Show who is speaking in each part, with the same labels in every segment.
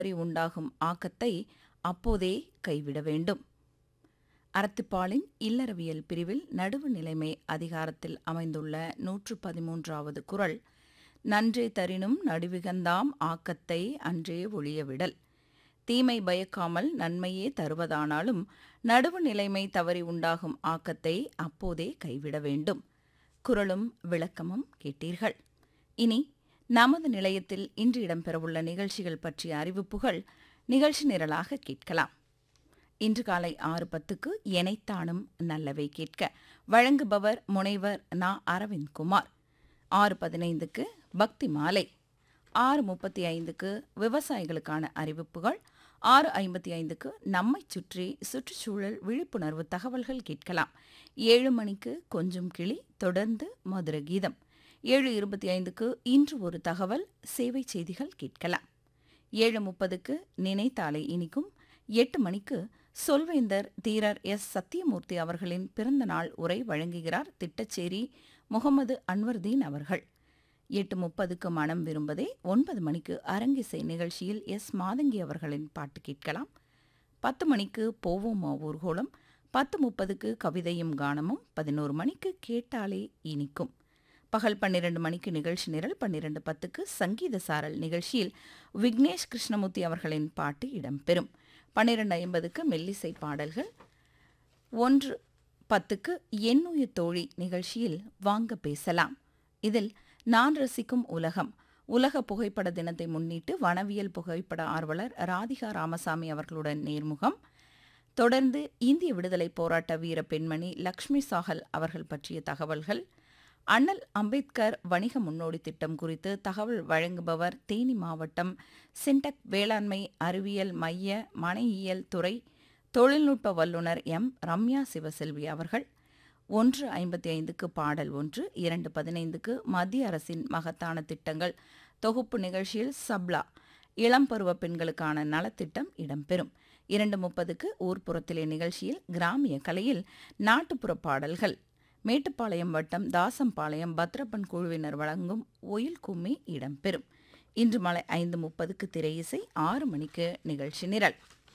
Speaker 1: தவறி உண்டாகும் ஆக்கத்தை அப்போதே கைவிட வேண்டும் அறத்துப்பாலின் இல்லறவியல் பிரிவில் நடுவு நிலைமை அதிகாரத்தில் அமைந்துள்ள நூற்று பதிமூன்றாவது குறள் நன்றே தரினும் நடுவிகந்தாம் ஆக்கத்தை அன்றே ஒழியவிடல் தீமை பயக்காமல் நன்மையே தருவதானாலும் நடுவு நிலைமை தவறி உண்டாகும் ஆக்கத்தை அப்போதே கைவிட வேண்டும் குறளும் விளக்கமும் கேட்டீர்கள் இனி நமது நிலையத்தில் இன்று இடம்பெறவுள்ள நிகழ்ச்சிகள் பற்றிய அறிவிப்புகள் நிகழ்ச்சி நிரலாக கேட்கலாம் இன்று காலை ஆறு பத்துக்கு எனைத்தானும் நல்லவை கேட்க வழங்குபவர் முனைவர் நா அரவிந்த் குமார் ஆறு பதினைந்துக்கு பக்தி மாலை ஆறு முப்பத்தி ஐந்துக்கு விவசாயிகளுக்கான அறிவிப்புகள் ஆறு ஐம்பத்தி ஐந்துக்கு நம்மைச் சுற்றி சுற்றுச்சூழல் விழிப்புணர்வு தகவல்கள் கேட்கலாம் ஏழு மணிக்கு கொஞ்சம் கிளி தொடர்ந்து மதுர கீதம் ஏழு இருபத்தி ஐந்துக்கு இன்று ஒரு தகவல் சேவை செய்திகள் கேட்கலாம் ஏழு முப்பதுக்கு நினைத்தாலே இனிக்கும் எட்டு மணிக்கு சொல்வேந்தர் தீரர் எஸ் சத்தியமூர்த்தி அவர்களின் பிறந்த நாள் உரை வழங்குகிறார் திட்டச்சேரி முகமது அன்வர்தீன் அவர்கள் எட்டு முப்பதுக்கு மனம் விரும்பதே ஒன்பது மணிக்கு அரங்கிசை நிகழ்ச்சியில் எஸ் மாதங்கி அவர்களின் பாட்டு கேட்கலாம் பத்து மணிக்கு போவோமா ஊர்கோலம் பத்து முப்பதுக்கு கவிதையும் கானமும் பதினோரு மணிக்கு கேட்டாலே இனிக்கும் பகல் பன்னிரண்டு மணிக்கு நிகழ்ச்சி நிரல் பன்னிரண்டு பத்துக்கு சங்கீத சாரல் நிகழ்ச்சியில் விக்னேஷ் கிருஷ்ணமூர்த்தி அவர்களின் பாட்டு இடம்பெறும் பன்னிரண்டு ஐம்பதுக்கு மெல்லிசை பாடல்கள் ஒன்று பத்துக்கு எண்ணுயிர் தோழி நிகழ்ச்சியில் வாங்க பேசலாம் இதில் நான் ரசிக்கும் உலகம் உலக புகைப்பட தினத்தை முன்னிட்டு வனவியல் புகைப்பட ஆர்வலர் ராதிகா ராமசாமி அவர்களுடன் நேர்முகம் தொடர்ந்து இந்திய விடுதலை போராட்ட வீர பெண்மணி லக்ஷ்மி சாகல் அவர்கள் பற்றிய தகவல்கள் அண்ணல் அம்பேத்கர் வணிக முன்னோடி திட்டம் குறித்து தகவல் வழங்குபவர் தேனி மாவட்டம் சின்டெக் வேளாண்மை அறிவியல் மைய மனையியல் துறை தொழில்நுட்ப வல்லுநர் எம் ரம்யா சிவசெல்வி அவர்கள் ஒன்று ஐம்பத்தி ஐந்துக்கு பாடல் ஒன்று இரண்டு பதினைந்துக்கு மத்திய அரசின் மகத்தான திட்டங்கள் தொகுப்பு நிகழ்ச்சியில் சப்லா இளம்பருவ பெண்களுக்கான நலத்திட்டம் இடம்பெறும் இரண்டு முப்பதுக்கு ஊர்ப்புறத்திலே நிகழ்ச்சியில் கிராமிய கலையில் நாட்டுப்புற பாடல்கள் மேட்டுப்பாளையம் வட்டம் தாசம்பாளையம் பத்ரப்பன் குழுவினர் வழங்கும் ஒயில் கும்மி இடம்பெறும் இன்று மாலை ஐந்து முப்பதுக்கு திரையிசை ஆறு மணிக்கு நிகழ்ச்சி நிரல்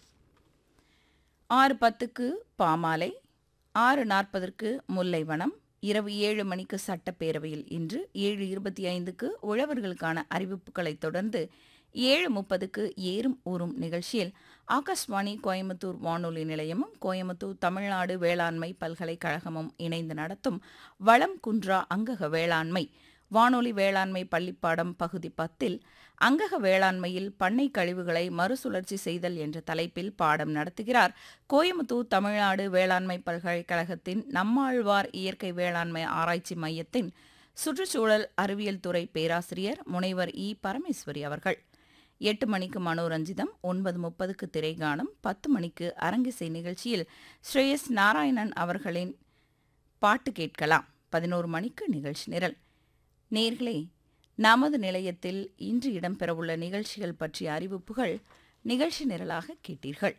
Speaker 1: ஆறு பத்துக்கு பாமாலை ஆறு நாற்பதற்கு முல்லைவனம் இரவு ஏழு மணிக்கு சட்டப்பேரவையில் இன்று ஏழு இருபத்தி ஐந்துக்கு உழவர்களுக்கான அறிவிப்புகளைத் தொடர்ந்து ஏழு முப்பதுக்கு ஏறும் ஊறும் நிகழ்ச்சியில் ஆகாஷ்வாணி கோயம்புத்தூர் வானொலி நிலையமும் கோயம்புத்தூர் தமிழ்நாடு வேளாண்மை பல்கலைக்கழகமும் இணைந்து நடத்தும் வளம் குன்றா அங்கக வேளாண்மை வானொலி வேளாண்மை பள்ளிப்பாடம் பகுதி பத்தில் அங்கக வேளாண்மையில் பண்ணை கழிவுகளை மறுசுழற்சி செய்தல் என்ற தலைப்பில் பாடம் நடத்துகிறார் கோயம்புத்தூர் தமிழ்நாடு வேளாண்மை பல்கலைக்கழகத்தின் நம்மாழ்வார் இயற்கை வேளாண்மை ஆராய்ச்சி மையத்தின் சுற்றுச்சூழல் அறிவியல் துறை பேராசிரியர் முனைவர் இ பரமேஸ்வரி அவர்கள் எட்டு மணிக்கு மனோரஞ்சிதம் ஒன்பது முப்பதுக்கு திரைகானம் பத்து மணிக்கு அரங்கிசை நிகழ்ச்சியில் ஸ்ரேயஸ் நாராயணன் அவர்களின் பாட்டு கேட்கலாம் பதினோரு மணிக்கு நிகழ்ச்சி நிரல் நேர்களே நமது நிலையத்தில் இன்று இடம்பெறவுள்ள நிகழ்ச்சிகள் பற்றிய அறிவிப்புகள் நிகழ்ச்சி நிரலாக கேட்டீர்கள்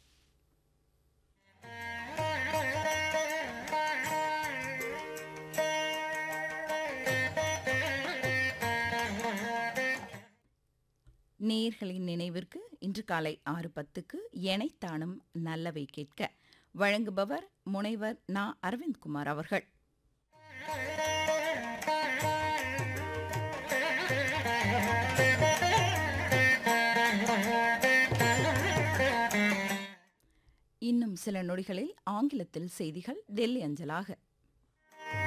Speaker 1: நேர்களின் நினைவிற்கு இன்று காலை ஆறு பத்துக்கு எனைத்தானும் நல்லவை கேட்க வழங்குபவர் முனைவர் நா அரவிந்த்குமார் அவர்கள் இன்னும் சில நொடிகளில் ஆங்கிலத்தில் செய்திகள் டெல்லி அஞ்சலாக